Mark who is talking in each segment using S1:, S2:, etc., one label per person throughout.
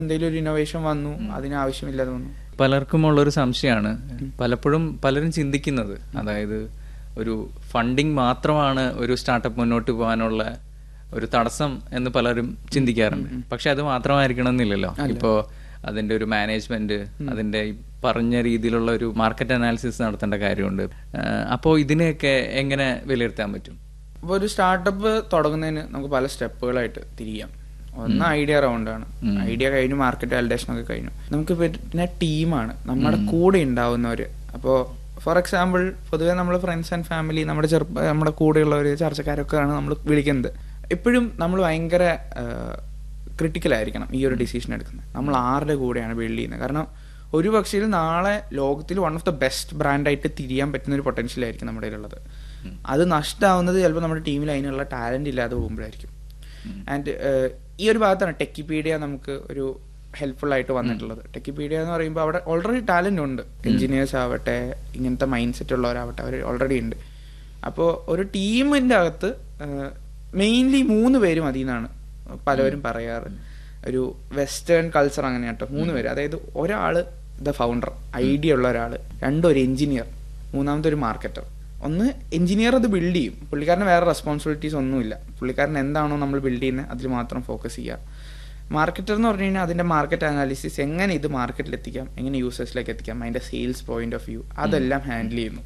S1: എന്തെങ്കിലും ഒരു ഇന്നോവേഷൻ വന്നു അതിന് ആവശ്യമില്ലാതെ വന്നു
S2: പലർക്കും ഉള്ളൊരു സംശയമാണ് പലപ്പോഴും പലരും ചിന്തിക്കുന്നത് അതായത് ഒരു ഫണ്ടിങ് മാത്രമാണ് ഒരു സ്റ്റാർട്ടപ്പ് മുന്നോട്ട് പോകാനുള്ള ഒരു തടസ്സം എന്ന് പലരും ചിന്തിക്കാറുണ്ട് പക്ഷെ അത് മാത്രമായിരിക്കണം എന്നില്ലല്ലോ ഇപ്പോ അതിന്റെ ഒരു മാനേജ്മെന്റ് അതിന്റെ ഈ പറഞ്ഞ രീതിയിലുള്ള ഒരു മാർക്കറ്റ് അനാലിസിസ് നടത്തേണ്ട കാര്യമുണ്ട് അപ്പോൾ ഇതിനെയൊക്കെ എങ്ങനെ വിലയിരുത്താൻ പറ്റും
S1: അപ്പോൾ ഒരു സ്റ്റാർട്ടപ്പ് തുടങ്ങുന്നതിന് നമുക്ക് പല സ്റ്റെപ്പുകളായിട്ട് തിരിയാം ഒന്ന് ഐഡിയ റൗണ്ടാണ് ഐഡിയ കഴിഞ്ഞു മാർക്കറ്റ് വാലിഡേഷൻ ഒക്കെ കഴിഞ്ഞു നമുക്ക് പിന്നെ ടീമാണ് നമ്മുടെ കൂടെ ഉണ്ടാവുന്നവര് അപ്പോൾ ഫോർ എക്സാമ്പിൾ പൊതുവേ നമ്മൾ ഫ്രണ്ട്സ് ആൻഡ് ഫാമിലി നമ്മുടെ ചെറുപ്പ നമ്മുടെ കൂടെയുള്ളവർ ചർച്ചക്കാരൊക്കെയാണ് നമ്മൾ വിളിക്കുന്നത് എപ്പോഴും നമ്മൾ ഭയങ്കര ക്രിട്ടിക്കൽ ആയിരിക്കണം ഈ ഒരു ഡിസിഷൻ എടുക്കുന്നത് നമ്മൾ ആരുടെ കൂടെയാണ് ബിൽഡ് ചെയ്യുന്നത് കാരണം ഒരു പക്ഷേ നാളെ ലോകത്തിൽ വൺ ഓഫ് ദ ബെസ്റ്റ് ബ്രാൻഡായിട്ട് തിരിയാൻ പറ്റുന്ന ഒരു പൊട്ടൻഷ്യൽ ആയിരിക്കും നമ്മുടെ കയ്യിലുള്ളത് അത് നഷ്ടമാവുന്നത് ചിലപ്പോൾ നമ്മുടെ ടീമിൽ അതിനുള്ള ടാലന്റ് ഇല്ലാതെ പോകുമ്പോഴായിരിക്കും ആൻഡ് ഈ ഒരു ഭാഗത്താണ് ടെക്കിപീഡിയ നമുക്ക് ഒരു ഹെൽപ്ഫുൾ ആയിട്ട് വന്നിട്ടുള്ളത് ടെക്കിപീഡിയ എന്ന് പറയുമ്പോൾ അവിടെ ഓൾറെഡി ടാലന്റ് ഉണ്ട് എഞ്ചിനീയേഴ്സ് ആവട്ടെ ഇങ്ങനത്തെ മൈൻഡ് സെറ്റ് ഉള്ളവരാവട്ടെ അവർ ഓൾറെഡി ഉണ്ട് അപ്പോൾ ഒരു ടീമിൻ്റെ അകത്ത് മെയിൻലി മൂന്ന് പേര് മതി എന്നാണ് പലവരും പറയാറ് ഒരു വെസ്റ്റേൺ കൾച്ചർ അങ്ങനെ കേട്ടോ മൂന്ന് പേര് അതായത് ഒരാൾ ദ ഫൗണ്ടർ ഐഡിയ ഉള്ള ഒരാൾ രണ്ടും ഒരു എഞ്ചിനീയർ മൂന്നാമത്തെ ഒരു മാർക്കറ്റർ ഒന്ന് എഞ്ചിനീയർ അത് ബിൽഡ് ചെയ്യും പുള്ളിക്കാരന് വേറെ റെസ്പോൺസിബിലിറ്റീസ് ഒന്നുമില്ല പുള്ളിക്കാരൻ എന്താണോ നമ്മൾ ബിൽഡ് ചെയ്യുന്നത് അതിൽ മാത്രം ഫോക്കസ് ചെയ്യുക മാർക്കറ്റർ എന്ന് പറഞ്ഞു കഴിഞ്ഞാൽ അതിൻ്റെ മാർക്കറ്റ് അനാലിസിസ് എങ്ങനെ ഇത് മാർക്കറ്റിൽ എത്തിക്കാം എങ്ങനെ യൂസേഴ്സിലേക്ക് എത്തിക്കാം അതിൻ്റെ സെയിൽസ് പോയിന്റ് ഓഫ് വ്യൂ അതെല്ലാം ഹാൻഡിൽ ചെയ്യുന്നു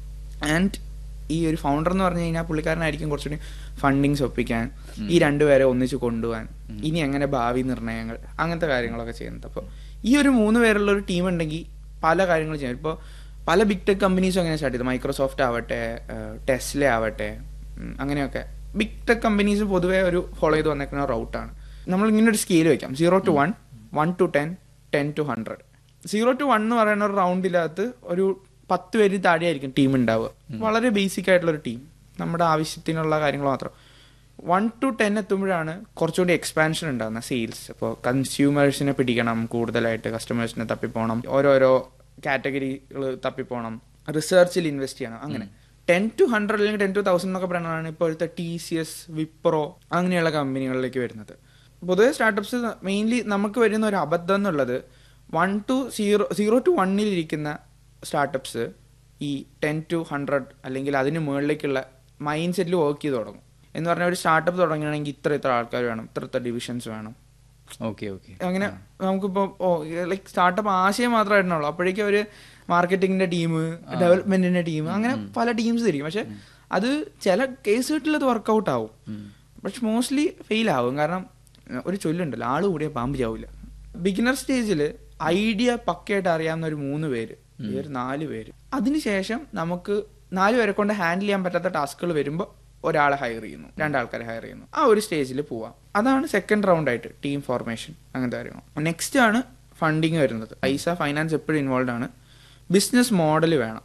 S1: ആൻഡ് ഈ ഒരു ഫൗണ്ടർ എന്ന് പറഞ്ഞു കഴിഞ്ഞാൽ പുള്ളിക്കാരനായിരിക്കും കുറച്ചുകൂടി ഫണ്ടിങ്സ് ഒപ്പിക്കാൻ ഈ രണ്ടുപേരെ ഒന്നിച്ച് കൊണ്ടുപോകാൻ ഇനി എങ്ങനെ ഭാവി നിർണ്ണയങ്ങൾ അങ്ങനത്തെ കാര്യങ്ങളൊക്കെ ചെയ്യുന്നത് അപ്പോൾ ഈ ഒരു മൂന്ന് പേരുള്ള ഒരു ടീം ഉണ്ടെങ്കിൽ പല കാര്യങ്ങളും ചെയ്യാം ഇപ്പോൾ പല ബിഗ് ടെക് കമ്പനീസും അങ്ങനെ സ്റ്റാർട്ട് ചെയ്തു മൈക്രോസോഫ്റ്റ് ആവട്ടെ ടെസ്ല ആവട്ടെ അങ്ങനെയൊക്കെ ബിഗ് ടെക് കമ്പനീസ് പൊതുവേ ഒരു ഫോളോ ചെയ്ത് വന്നേക്കുന്ന റൗട്ടാണ് നമ്മൾ ഇങ്ങനെ ഒരു സ്കെയിൽ വെക്കാം zero to one one to ten ten to hundred zero to one എന്ന് പറയുന്ന ഒരു റൗണ്ടിനകത്ത് ഒരു പത്ത് പേര് താഴെയായിരിക്കും ടീം ഉണ്ടാവുക വളരെ ബേസിക് ആയിട്ടുള്ള ഒരു ടീം നമ്മുടെ ആവശ്യത്തിനുള്ള കാര്യങ്ങൾ മാത്രം വൺ ടു ടെൻ എത്തുമ്പോഴാണ് കുറച്ചുകൂടി എക്സ്പാൻഷൻ ഉണ്ടാകുന്നത് സെയിൽസ് ഇപ്പോൾ കൺസ്യൂമേഴ്സിനെ പിടിക്കണം കൂടുതലായിട്ട് കസ്റ്റമേഴ്സിനെ തപ്പിപ്പോണം ഓരോരോ കാറ്റഗറികൾ തപ്പിപ്പോണം റിസർച്ചിൽ ഇൻവെസ്റ്റ് ചെയ്യണം അങ്ങനെ ടെൻ ടു ഹൺഡ്രഡ് അല്ലെങ്കിൽ ടെൻ ടു തൗസൻഡ് എന്നൊക്കെ പറയുന്നതാണ് ഇപ്പോഴത്തെ ടി സി എസ് വിപ്രോ അങ്ങനെയുള്ള കമ്പനികളിലേക്ക് വരുന്നത് പൊതുവെ സ്റ്റാർട്ടപ്സ് മെയിൻലി നമുക്ക് വരുന്ന ഒരു അബദ്ധം എന്നുള്ളത് one to zero zero to വണ്ണിലിരിക്കുന്ന സ്റ്റാർട്ടപ്സ് ഈ ടെൻ ടു ഹൺഡ്രഡ് അല്ലെങ്കിൽ അതിന് മുകളിലേക്കുള്ള മൈൻഡ് സെറ്റിൽ വർക്ക് ചെയ്ത് തുടങ്ങും എന്ന് പറഞ്ഞാൽ ഒരു സ്റ്റാർട്ടപ്പ് തുടങ്ങണമെങ്കിൽ ഇത്ര ഇത്ര ആൾക്കാർ വേണം ഇത്ര ഇത്ര ഡിവിഷൻസ് വേണം
S2: ഓക്കെ ഓക്കെ
S1: അങ്ങനെ നമുക്കിപ്പോൾ ഓ ലൈക്ക് സ്റ്റാർട്ടപ്പ് ആശയം മാത്രമായിട്ടുള്ളൂ അപ്പോഴേക്കും അവർ മാർക്കറ്റിങ്ങിന്റെ ടീം ഡെവലപ്മെന്റിന്റെ ടീം അങ്ങനെ പല ടീംസ് തിരിക്കും പക്ഷെ അത് ചില കേസുകളിൽ അത് വർക്കൗട്ട് ആവും പക്ഷെ മോസ്റ്റ്ലി ഫെയിൽ ആവും കാരണം ഒരു ചൊല്ലുണ്ടല്ലോ ആള് കൂടിയ പാമ്പ് ചാവില്ല ബിഗിനർ സ്റ്റേജിൽ ഐഡിയ പക്കയായിട്ട് അറിയാവുന്ന ഒരു മൂന്ന് പേര് ഈ ഒരു നാല് പേര് അതിനുശേഷം നമുക്ക് നാല് പേരെ കൊണ്ട് ഹാൻഡിൽ ചെയ്യാൻ പറ്റാത്ത ടാസ്കുകൾ വരുമ്പോൾ ഒരാളെ ഹയർ ചെയ്യുന്നു രണ്ടാൾക്കാരെ ഹയർ ചെയ്യുന്നു ആ ഒരു സ്റ്റേജിൽ പോവാം അതാണ് സെക്കൻഡ് റൗണ്ട് ആയിട്ട് ടീം ഫോർമേഷൻ അങ്ങനത്തെ കാര്യങ്ങൾ നെക്സ്റ്റ് ആണ് ഫണ്ടിങ് വരുന്നത് പൈസ ഫൈനാൻസ് എപ്പോഴും ഇൻവോൾവ് ആണ് ബിസിനസ് മോഡൽ വേണം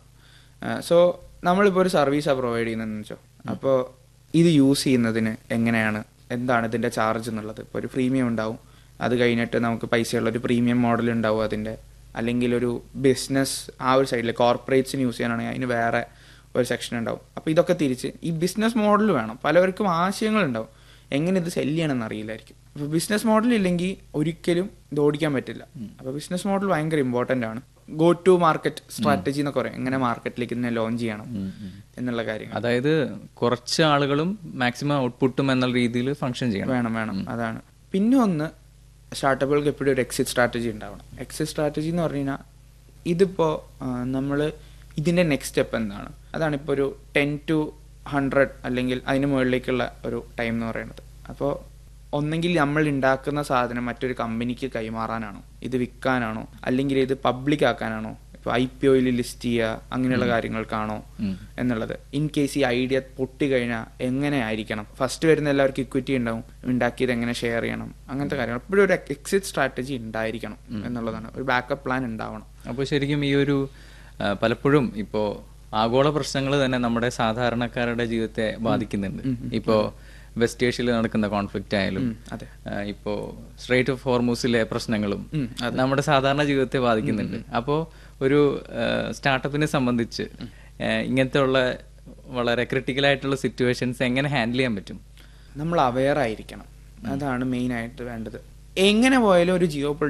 S1: സോ നമ്മളിപ്പോൾ ഒരു സർവീസാണ് പ്രൊവൈഡ് ചെയ്യുന്നതെന്ന് വെച്ചോ അപ്പോൾ ഇത് യൂസ് ചെയ്യുന്നതിന് എങ്ങനെയാണ് എന്താണ് ഇതിൻ്റെ ചാർജ് എന്നുള്ളത് ഇപ്പോൾ ഒരു പ്രീമിയം ഉണ്ടാവും അത് കഴിഞ്ഞിട്ട് നമുക്ക് പൈസയുള്ള ഒരു പ്രീമിയം മോഡൽ ഉണ്ടാവും അതിൻ്റെ അല്ലെങ്കിൽ ഒരു ബിസിനസ് ആ ഒരു സൈഡിൽ കോർപ്പറേറ്റ്സിന് യൂസ് ചെയ്യാനാണെങ്കിൽ അതിന് വേറെ ഒരു സെക്ഷൻ ഉണ്ടാവും അപ്പോൾ ഇതൊക്കെ തിരിച്ച് ഈ ബിസിനസ് മോഡൽ വേണം പലവർക്കും ആശയങ്ങളുണ്ടാവും എങ്ങനെ ഇത് സെല് ചെയ്യണമെന്ന് അറിയില്ലായിരിക്കും അപ്പോൾ ബിസിനസ് മോഡൽ ഇല്ലെങ്കിൽ ഒരിക്കലും ഇത് ഓടിക്കാൻ പറ്റില്ല അപ്പോൾ ബിസിനസ് മോഡൽ ഭയങ്കര ഇമ്പോർട്ടൻ്റ് ആണ് ഗോ ടു മാർക്കറ്റ് സ്ട്രാറ്റജി എന്നൊക്കെ പറയും എങ്ങനെ മാർക്കറ്റിലേക്ക് ഇതിനെ ലോഞ്ച് ചെയ്യണം എന്നുള്ള കാര്യങ്ങൾ
S2: അതായത് കുറച്ച് ആളുകളും മാക്സിമം ഔട്ട്പുട്ടും എന്നുള്ള രീതിയിൽ ഫംഗ്ഷൻ ചെയ്യണം
S1: വേണം വേണം അതാണ് പിന്നെ ഒന്ന് സ്റ്റാർട്ടപ്പുകൾക്ക് എപ്പോഴും ഒരു എക്സിറ്റ് സ്ട്രാറ്റജി ഉണ്ടാവണം എക്സിറ്റ് സ്ട്രാറ്റജി എന്ന് പറഞ്ഞു കഴിഞ്ഞാൽ ഇതിപ്പോൾ നമ്മൾ ഇതിൻ്റെ നെക്സ്റ്റ് സ്റ്റെപ്പ് എന്താണ് അതാണ് ഇപ്പോൾ ഒരു ടെൻ ടു ഹൺഡ്രഡ് അല്ലെങ്കിൽ അതിന് മുകളിലേക്കുള്ള ഒരു ടൈം എന്ന് പറയുന്നത് അപ്പോൾ ഒന്നെങ്കിൽ നമ്മൾ ഉണ്ടാക്കുന്ന സാധനം മറ്റൊരു കമ്പനിക്ക് കൈമാറാനാണോ ഇത് വിൽക്കാനാണോ അല്ലെങ്കിൽ ഇത് പബ്ലിക് ആക്കാനാണോ ഇപ്പോൾ ഐ പി ഒയിൽ ലിസ്റ്റ് ചെയ്യുക അങ്ങനെയുള്ള കാര്യങ്ങൾക്കാണോ എന്നുള്ളത് ഇൻ കേസ് ഈ ഐഡിയ പൊട്ടി കഴിഞ്ഞാൽ എങ്ങനെ ആയിരിക്കണം ഫസ്റ്റ് വരുന്ന എല്ലാവർക്കും ഇക്വിറ്റി ഉണ്ടാവും ഉണ്ടാക്കിയത് എങ്ങനെ ഷെയർ ചെയ്യണം അങ്ങനത്തെ കാര്യങ്ങൾ എപ്പോഴും ഒരു എക്സിറ്റ് സ്ട്രാറ്റജി ഉണ്ടായിരിക്കണം എന്നുള്ളതാണ് ഒരു ബാക്കപ്പ് പ്ലാൻ ഉണ്ടാവണം
S2: അപ്പോൾ ശരിക്കും ഈ ഒരു പലപ്പോഴും ഇപ്പോൾ ആഗോള പ്രശ്നങ്ങൾ തന്നെ നമ്മുടെ സാധാരണക്കാരുടെ ജീവിതത്തെ ബാധിക്കുന്നുണ്ട് ഇപ്പോൾ വെസ്റ്റ് ഏഷ്യയിൽ നടക്കുന്ന കോൺഫ്ലിക്റ്റ് ആയാലും ഇപ്പോ സ്ട്രേറ്റ് ഓഫ് ഹോർമൂസിലെ പ്രശ്നങ്ങളും നമ്മുടെ സാധാരണ ജീവിതത്തെ ബാധിക്കുന്നുണ്ട് അപ്പോൾ ഒരു സ്റ്റാർട്ടപ്പിനെ സംബന്ധിച്ച് ഇങ്ങനത്തെ ഉള്ള വളരെ ക്രിട്ടിക്കൽ ആയിട്ടുള്ള സിറ്റുവേഷൻസ് എങ്ങനെ ഹാൻഡിൽ ചെയ്യാൻ പറ്റും
S1: നമ്മൾ അവെയർ ആയിരിക്കണം അതാണ് മെയിൻ ആയിട്ട് വേണ്ടത് എങ്ങനെ പോയാലും ഒരു ജിയോ